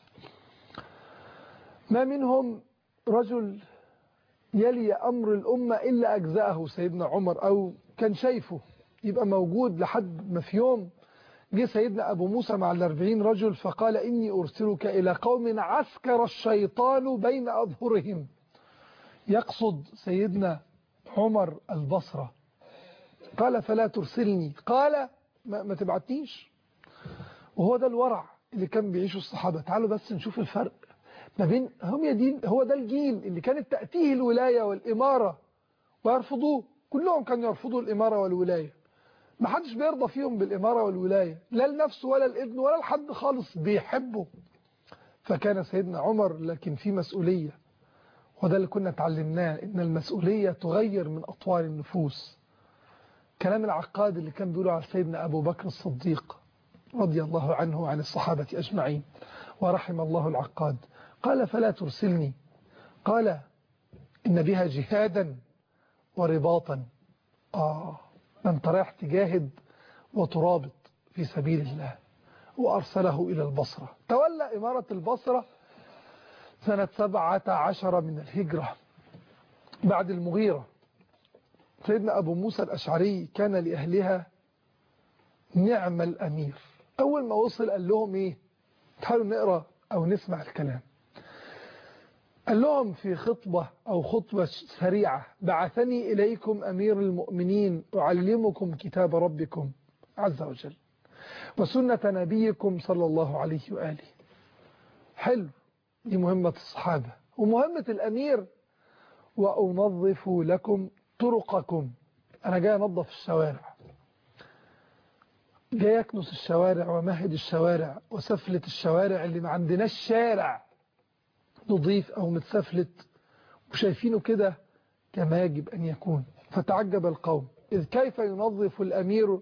ما منهم رجل يلي أمر الأمة إلا أجزاءه سيدنا عمر أو كان شايفه يبقى موجود لحد ما في يوم جه سيدنا أبو موسى مع الأربعين رجل فقال إني أرسلك إلى قوم عسكر الشيطان بين أظهرهم يقصد سيدنا عمر البصرة قال فلا ترسلني قال ما, ما تبعتنيش وهو ده الورع اللي كان بيعيشه الصحابة تعالوا بس نشوف الفرق ما بين هم يدين هو ده الجيل اللي كانت تأتيه الولاية والإمارة ويرفضوه كلهم كانوا يرفضوا الإمارة والولاية ما حدش بيرضى فيهم بالإمارة والولاية لا لنفسه ولا الابن ولا الحد خالص بيحبه فكان سيدنا عمر لكن في مسؤولية وده اللي كنا اتعلمناه إن المسؤولية تغير من أطوار النفوس كلام العقاد اللي كان بيقوله على سيدنا أبو بكر الصديق رضي الله عنه وعن الصحابة أجمعين ورحم الله العقاد قال فلا ترسلني قال إن بها جهادا ورباطا آه أنت رايح تجاهد وترابط في سبيل الله وأرسله إلى البصرة تولى إمارة البصرة سنة سبعة عشر من الهجرة بعد المغيرة سيدنا أبو موسى الأشعري كان لأهلها نعم الأمير أول ما وصل قال لهم إيه تعالوا نقرأ أو نسمع الكلام قال لهم في خطبة أو خطبة سريعة بعثني إليكم أمير المؤمنين أعلمكم كتاب ربكم عز وجل وسنة نبيكم صلى الله عليه وآله حلو دي مهمة الصحابة ومهمة الأمير وأنظف لكم طرقكم أنا جاي أنظف الشوارع جاي أكنس الشوارع ومهد الشوارع وسفلة الشوارع اللي ما عندناش شارع نضيف أو متسفلت وشايفينه كده كما يجب أن يكون فتعجب القوم إذ كيف ينظف الأمير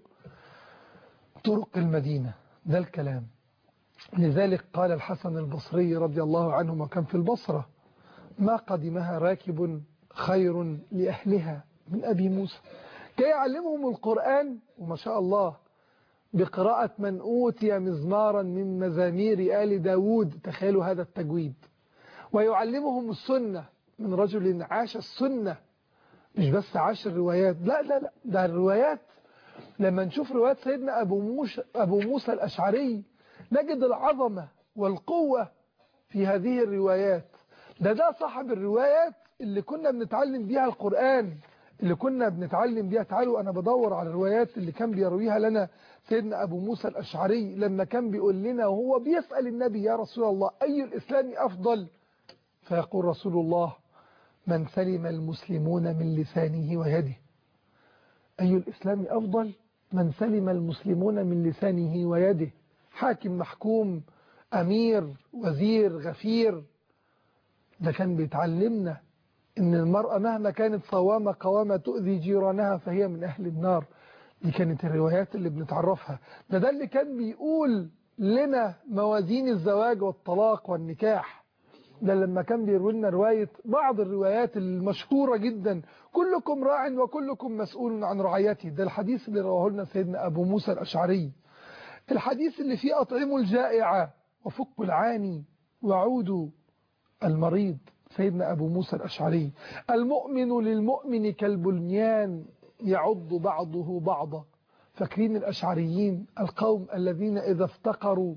طرق المدينة ده الكلام لذلك قال الحسن البصري رضي الله عنه ما كان في البصرة ما قدمها راكب خير لأهلها من أبي موسى كي يعلمهم القرآن وما شاء الله بقراءة من أوتي مزمارا من مزامير آل داود تخيلوا هذا التجويد ويعلمهم السنة من رجل عاش السنة مش بس عاش الروايات لا لا لا ده الروايات لما نشوف روايات سيدنا أبو موسى, أبو موسى الأشعري نجد العظمة والقوة في هذه الروايات ده ده صاحب الروايات اللي كنا بنتعلم بيها القرآن اللي كنا بنتعلم بيها تعالوا أنا بدور على الروايات اللي كان بيرويها لنا سيدنا أبو موسى الأشعري لما كان بيقول لنا وهو بيسأل النبي يا رسول الله أي الإسلام أفضل فيقول رسول الله من سلم المسلمون من لسانه ويده أي الإسلام أفضل من سلم المسلمون من لسانه ويده حاكم محكوم أمير وزير غفير ده كان بيتعلمنا إن المرأة مهما كانت صوامة قوامة تؤذي جيرانها فهي من أهل النار دي كانت الروايات اللي بنتعرفها ده ده اللي كان بيقول لنا موازين الزواج والطلاق والنكاح ده لما كان بيروي لنا رواية بعض الروايات المشهورة جدا كلكم راع وكلكم مسؤول عن رعيته ده الحديث اللي رواه لنا سيدنا أبو موسى الأشعري الحديث اللي فيه أطعموا الجائعة وفقوا العاني وعودوا المريض سيدنا أبو موسى الأشعري المؤمن للمؤمن كالبنيان يعض بعضه بعضا فاكرين الأشعريين القوم الذين إذا افتقروا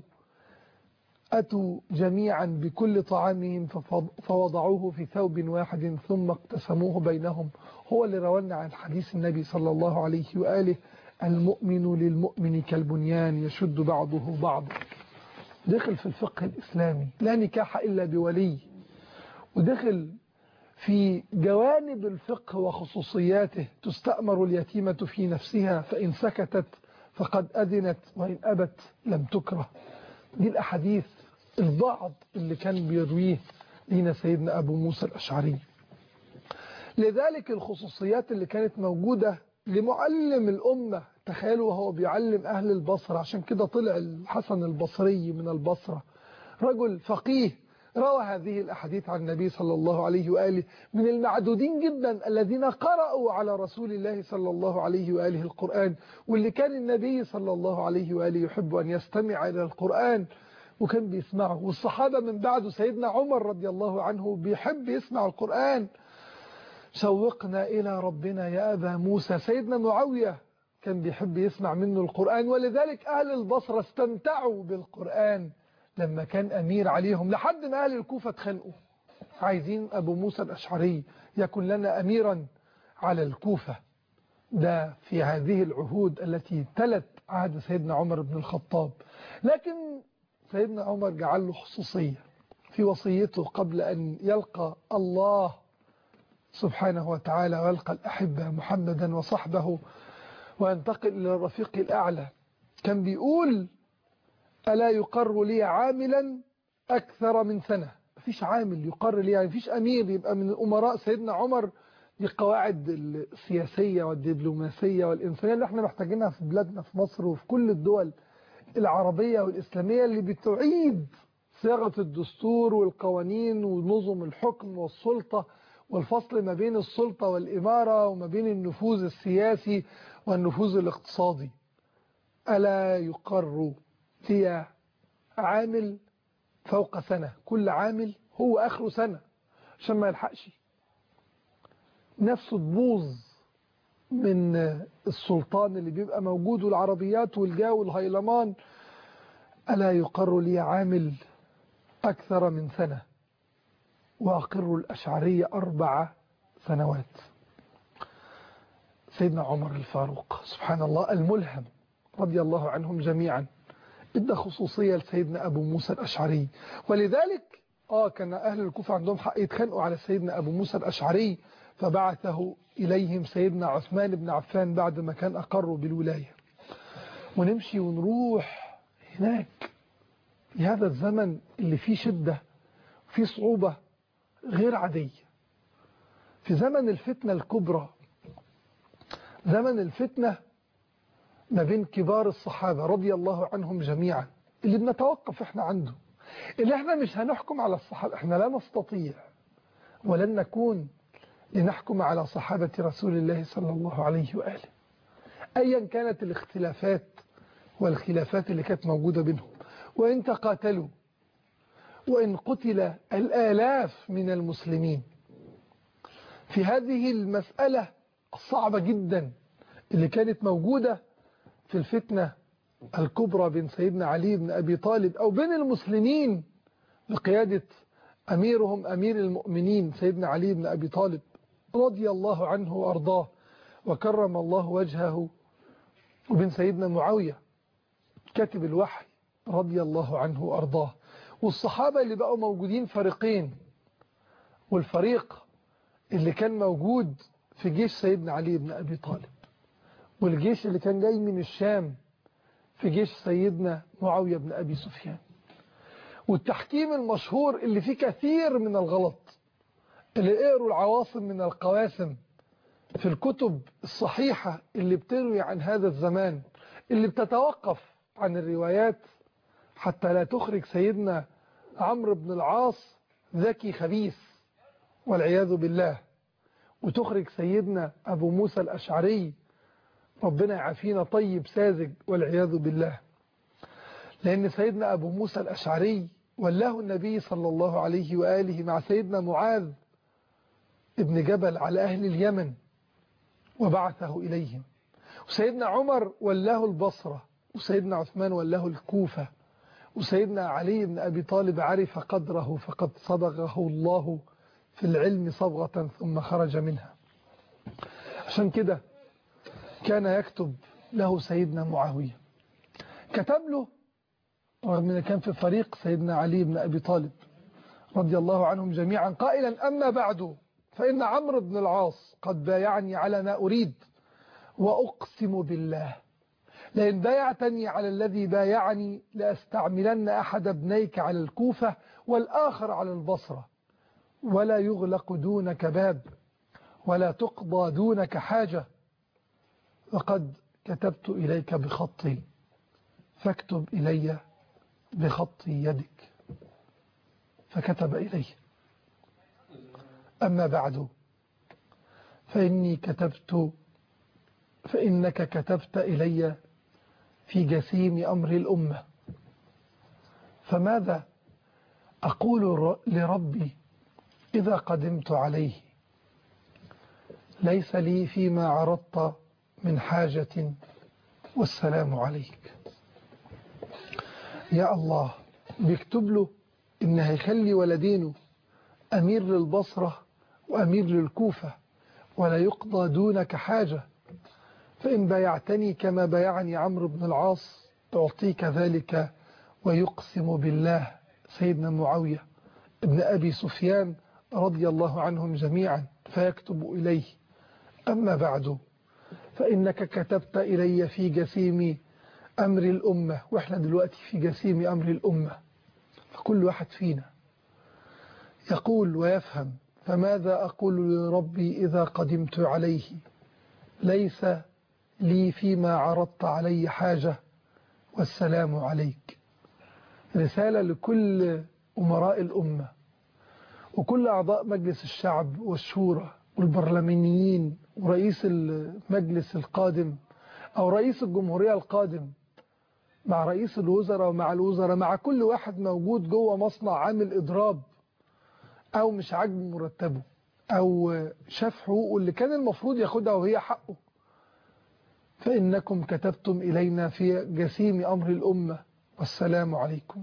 أتوا جميعا بكل طعامهم فوضعوه في ثوب واحد ثم اقتسموه بينهم هو اللي رونا عن حديث النبي صلى الله عليه وآله المؤمن للمؤمن كالبنيان يشد بعضه بعضا دخل في الفقه الإسلامي لا نكاح إلا بولي ودخل في جوانب الفقه وخصوصياته تستأمر اليتيمة في نفسها فإن سكتت فقد أذنت وإن أبت لم تكره دي الأحاديث البعض اللي كان بيرويه لنا سيدنا أبو موسى الأشعري لذلك الخصوصيات اللي كانت موجودة لمعلم الأمة تخيلوا وهو بيعلم أهل البصرة عشان كده طلع الحسن البصري من البصرة رجل فقيه روى هذه الأحاديث عن النبي صلى الله عليه وآله من المعدودين جدا الذين قرأوا على رسول الله صلى الله عليه وآله القرآن واللي كان النبي صلى الله عليه وآله يحب أن يستمع إلى القرآن وكان بيسمعه والصحابة من بعده سيدنا عمر رضي الله عنه بيحب يسمع القرآن شوقنا إلى ربنا يا أبا موسى سيدنا معاوية كان بيحب يسمع منه القرآن ولذلك أهل البصرة استمتعوا بالقرآن لما كان أمير عليهم لحد ما أهل الكوفة اتخانقوا عايزين أبو موسى الأشعري يكون لنا أميرا على الكوفة ده في هذه العهود التي تلت عهد سيدنا عمر بن الخطاب لكن سيدنا عمر جعل له خصوصية في وصيته قبل أن يلقى الله سبحانه وتعالى ويلقى الأحبة محمدا وصحبه وينتقل إلى الرفيق الأعلى كان بيقول ألا يقر لي عاملا أكثر من سنة مفيش عامل يقر لي يعني مفيش أمير يبقى من الأمراء سيدنا عمر دي القواعد السياسية والدبلوماسية والإنسانية اللي احنا محتاجينها في بلادنا في مصر وفي كل الدول العربية والإسلامية اللي بتعيد صياغة الدستور والقوانين ونظم الحكم والسلطة والفصل ما بين السلطة والإمارة وما بين النفوذ السياسي والنفوذ الاقتصادي ألا يقر هي عامل فوق سنة كل عامل هو آخره سنة عشان ما يلحقش نفسه تبوظ من السلطان اللي بيبقى موجود والعربيات والجو والهيلمان ألا يقر لي عامل أكثر من سنة وأقر الأشعرية أربع سنوات سيدنا عمر الفاروق سبحان الله الملهم رضي الله عنهم جميعا ادى خصوصية لسيدنا أبو موسى الأشعري ولذلك آه كان أهل الكوفة عندهم حق يتخانقوا على سيدنا أبو موسى الأشعري فبعثه إليهم سيدنا عثمان بن عفان بعد ما كان أقروا بالولاية ونمشي ونروح هناك في هذا الزمن اللي فيه شدة في صعوبة غير عادية في زمن الفتنة الكبرى زمن الفتنة ما بين كبار الصحابة رضي الله عنهم جميعا اللي بنتوقف احنا عنده اللي احنا مش هنحكم على الصحابة احنا لا نستطيع ولن نكون لنحكم على صحابة رسول الله صلى الله عليه وآله أيا كانت الاختلافات والخلافات اللي كانت موجودة بينهم وإن تقاتلوا وإن قتل الآلاف من المسلمين في هذه المسألة الصعبة جدا اللي كانت موجودة في الفتنة الكبرى بين سيدنا علي بن أبي طالب أو بين المسلمين بقيادة أميرهم أمير المؤمنين سيدنا علي بن أبي طالب رضي الله عنه وأرضاه وكرم الله وجهه وبين سيدنا معاوية كاتب الوحي رضي الله عنه وأرضاه والصحابة اللي بقوا موجودين فريقين والفريق اللي كان موجود في جيش سيدنا علي بن أبي طالب والجيش اللي كان جاي من الشام في جيش سيدنا معاوية بن أبي سفيان والتحكيم المشهور اللي فيه كثير من الغلط اللي قروا العواصم من القواسم في الكتب الصحيحة اللي بتروي عن هذا الزمان اللي بتتوقف عن الروايات حتى لا تخرج سيدنا عمرو بن العاص ذكي خبيث والعياذ بالله وتخرج سيدنا أبو موسى الأشعري ربنا يعافينا طيب ساذج والعياذ بالله لأن سيدنا أبو موسى الأشعري ولاه النبي صلى الله عليه وآله مع سيدنا معاذ ابن جبل على أهل اليمن وبعثه إليهم وسيدنا عمر ولاه البصرة وسيدنا عثمان ولاه الكوفة وسيدنا علي بن أبي طالب عرف قدره فقد صبغه الله في العلم صبغة ثم خرج منها عشان كده كان يكتب له سيدنا معاوية كتب له رغم أنه كان في فريق سيدنا علي بن أبي طالب رضي الله عنهم جميعا قائلا أما بعد فإن عمرو بن العاص قد بايعني على ما أريد وأقسم بالله لئن بايعتني على الذي بايعني لأستعملن أحد ابنيك على الكوفة والآخر على البصرة ولا يغلق دونك باب ولا تقضى دونك حاجة وقد كتبت إليك بخطي فاكتب إلي بخط يدك فكتب إليه أما بعد فإني كتبت فإنك كتبت إلي في جسيم أمر الأمة فماذا أقول لربي إذا قدمت عليه ليس لي فيما عرضت من حاجة والسلام عليك يا الله بيكتب له إن هيخلي ولدينه أمير للبصرة وأمير للكوفة ولا يقضى دونك حاجة فإن بايعتني كما بايعني عمرو بن العاص أعطيك ذلك ويقسم بالله سيدنا معاوية ابن أبي سفيان رضي الله عنهم جميعا فيكتب إليه أما بعد فإنك كتبت إلي في جسيم أمر الأمة وإحنا دلوقتي في جسيم أمر الأمة فكل واحد فينا يقول ويفهم فماذا أقول لربي إذا قدمت عليه ليس لي فيما عرضت علي حاجة والسلام عليك رسالة لكل أمراء الأمة وكل أعضاء مجلس الشعب والشورى والبرلمانيين ورئيس المجلس القادم أو رئيس الجمهورية القادم مع رئيس الوزراء ومع الوزراء مع كل واحد موجود جوه مصنع عامل إضراب أو مش عاجبه مرتبه أو شاف حقوقه اللي كان المفروض ياخدها وهي حقه فإنكم كتبتم إلينا في جسيم أمر الأمة والسلام عليكم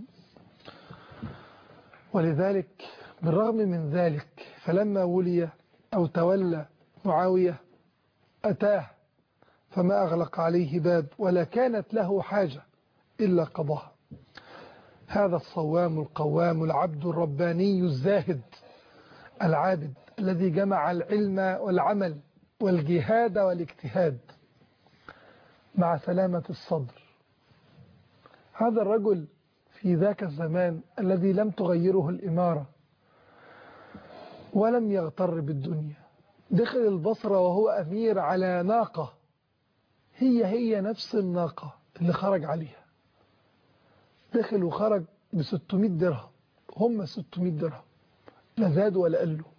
ولذلك بالرغم من ذلك فلما ولي أو تولى معاوية أتاه فما أغلق عليه باب ولا كانت له حاجة إلا قضاها هذا الصوام القوام العبد الرباني الزاهد العابد الذي جمع العلم والعمل والجهاد والاجتهاد مع سلامة الصدر هذا الرجل في ذاك الزمان الذي لم تغيره الإمارة ولم يغتر بالدنيا دخل البصرة وهو أمير على ناقة هي هي نفس الناقة اللي خرج عليها دخل وخرج ب 600 درهم هم 600 درهم لا زاد ولا قل له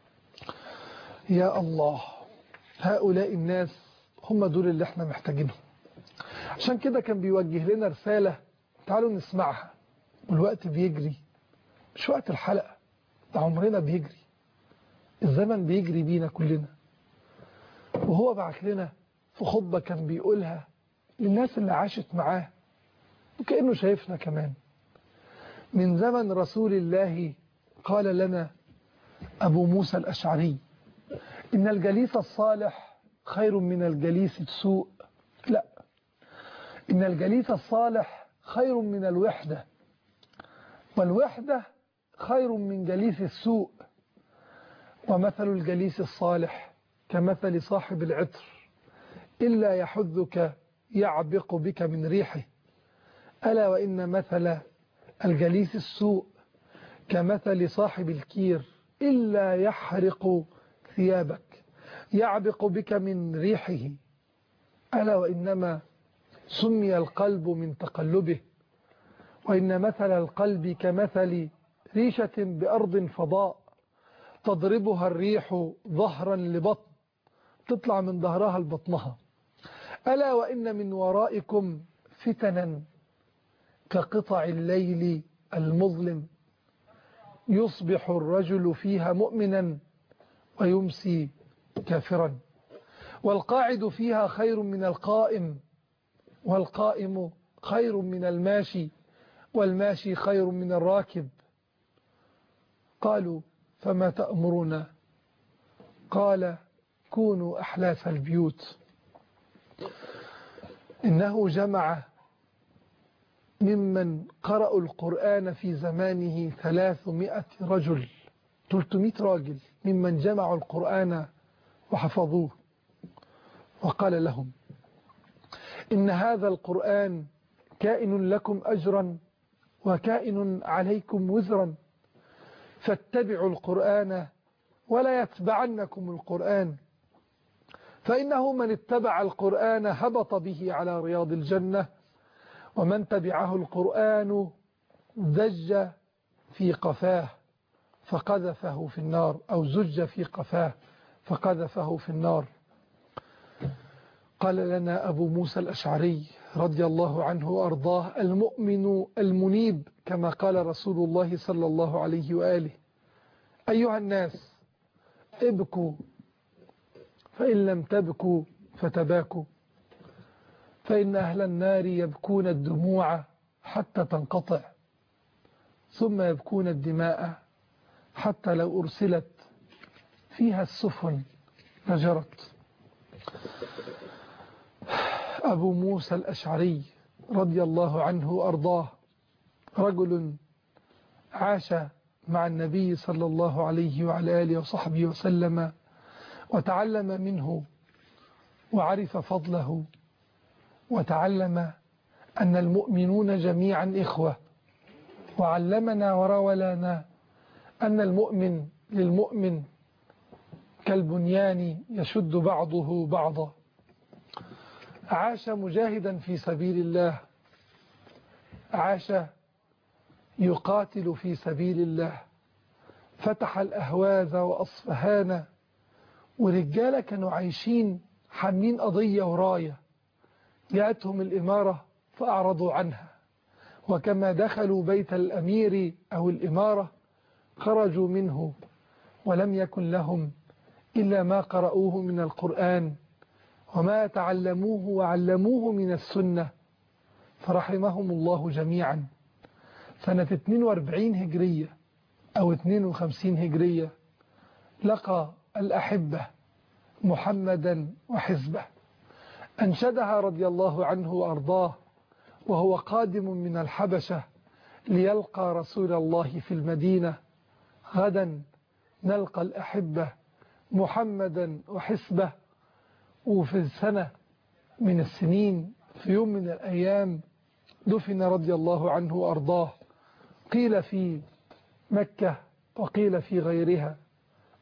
يا الله هؤلاء الناس هم دول اللي احنا محتاجينهم عشان كده كان بيوجه لنا رسالة تعالوا نسمعها والوقت بيجري مش وقت الحلقة ده عمرنا بيجري الزمن بيجري بينا كلنا وهو بعت لنا في خطبة كان بيقولها للناس اللي عاشت معاه وكأنه شايفنا كمان من زمن رسول الله قال لنا أبو موسى الأشعري إن الجليس الصالح خير من الجليس السوء لا إن الجليس الصالح خير من الوحدة والوحدة خير من جليس السوء ومثل الجليس الصالح كمثل صاحب العطر إلا يحذك يعبق بك من ريحه ألا وإن مثل الجليس السوء كمثل صاحب الكير إلا يحرق ثيابك يعبق بك من ريحه ألا وإنما سمي القلب من تقلبه وإن مثل القلب كمثل ريشة بأرض فضاء تضربها الريح ظهرا لبطن تطلع من ظهرها لبطنها ألا وإن من ورائكم فتنا كقطع الليل المظلم يصبح الرجل فيها مؤمنا ويمسي كافرا والقاعد فيها خير من القائم والقائم خير من الماشي والماشي خير من الراكب قالوا فما تأمرنا قال كونوا أحلاف البيوت إنه جمع ممن قرأوا القرآن في زمانه ثلاثمائة رجل 300 راجل ممن جمعوا القرآن وحفظوه وقال لهم إن هذا القرآن كائن لكم أجرا وكائن عليكم وزرا فاتبعوا القرآن ولا يتبعنكم القرآن فإنه من اتبع القرآن هبط به على رياض الجنة ومن تبعه القرآن زج في قفاه فقذفه في النار أو زج في قفاه فقذفه في النار قال لنا أبو موسى الأشعري رضي الله عنه وأرضاه المؤمن المنيب كما قال رسول الله صلى الله عليه وآله أيها الناس ابكوا فإن لم تبكوا فتباكوا فإن أهل النار يبكون الدموع حتى تنقطع ثم يبكون الدماء حتى لو أرسلت فيها السفن لجرت أبو موسى الأشعري رضي الله عنه وأرضاه رجل عاش مع النبي صلى الله عليه وعلى آله وصحبه وسلم وتعلم منه وعرف فضله وتعلم أن المؤمنون جميعا إخوة وعلمنا وراولنا أن المؤمن للمؤمن كالبنيان يشد بعضه بعضا عاش مجاهدا في سبيل الله عاش يقاتل في سبيل الله فتح الأهواز وأصفهان ورجالة كانوا عايشين حاملين قضية وراية جاءتهم الإمارة فأعرضوا عنها وكما دخلوا بيت الأمير أو الإمارة خرجوا منه ولم يكن لهم إلا ما قرأوه من القرآن وما تعلموه وعلموه من السنة فرحمهم الله جميعا سنة 42 هجرية أو 52 هجرية لقى الأحبة محمدا وحزبه أنشدها رضي الله عنه وأرضاه وهو قادم من الحبشة ليلقى رسول الله في المدينة غدا نلقى الأحبة محمدا وحسبه وفي السنة من السنين في يوم من الأيام دفن رضي الله عنه وأرضاه قيل في مكة وقيل في غيرها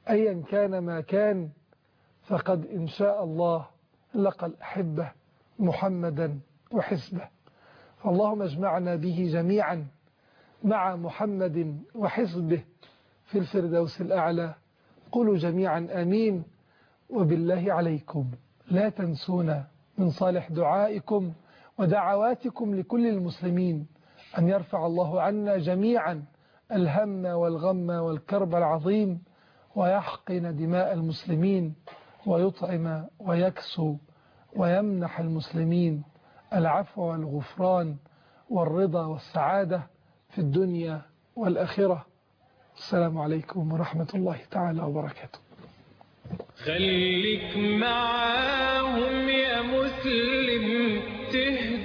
أيا كان ما كان فقد إن شاء الله لقى الأحبة محمدا وحزبه فاللهم اجمعنا به جميعا مع محمد وحزبه في الفردوس الأعلى قولوا جميعا آمين وبالله عليكم لا تنسونا من صالح دعائكم ودعواتكم لكل المسلمين أن يرفع الله عنا جميعا الهم والغم والكرب العظيم ويحقن دماء المسلمين ويطعم ويكسو ويمنح المسلمين العفو والغفران والرضا والسعادة في الدنيا والآخرة السلام عليكم ورحمة الله تعالى وبركاته خليك معاهم يا مسلم تهدى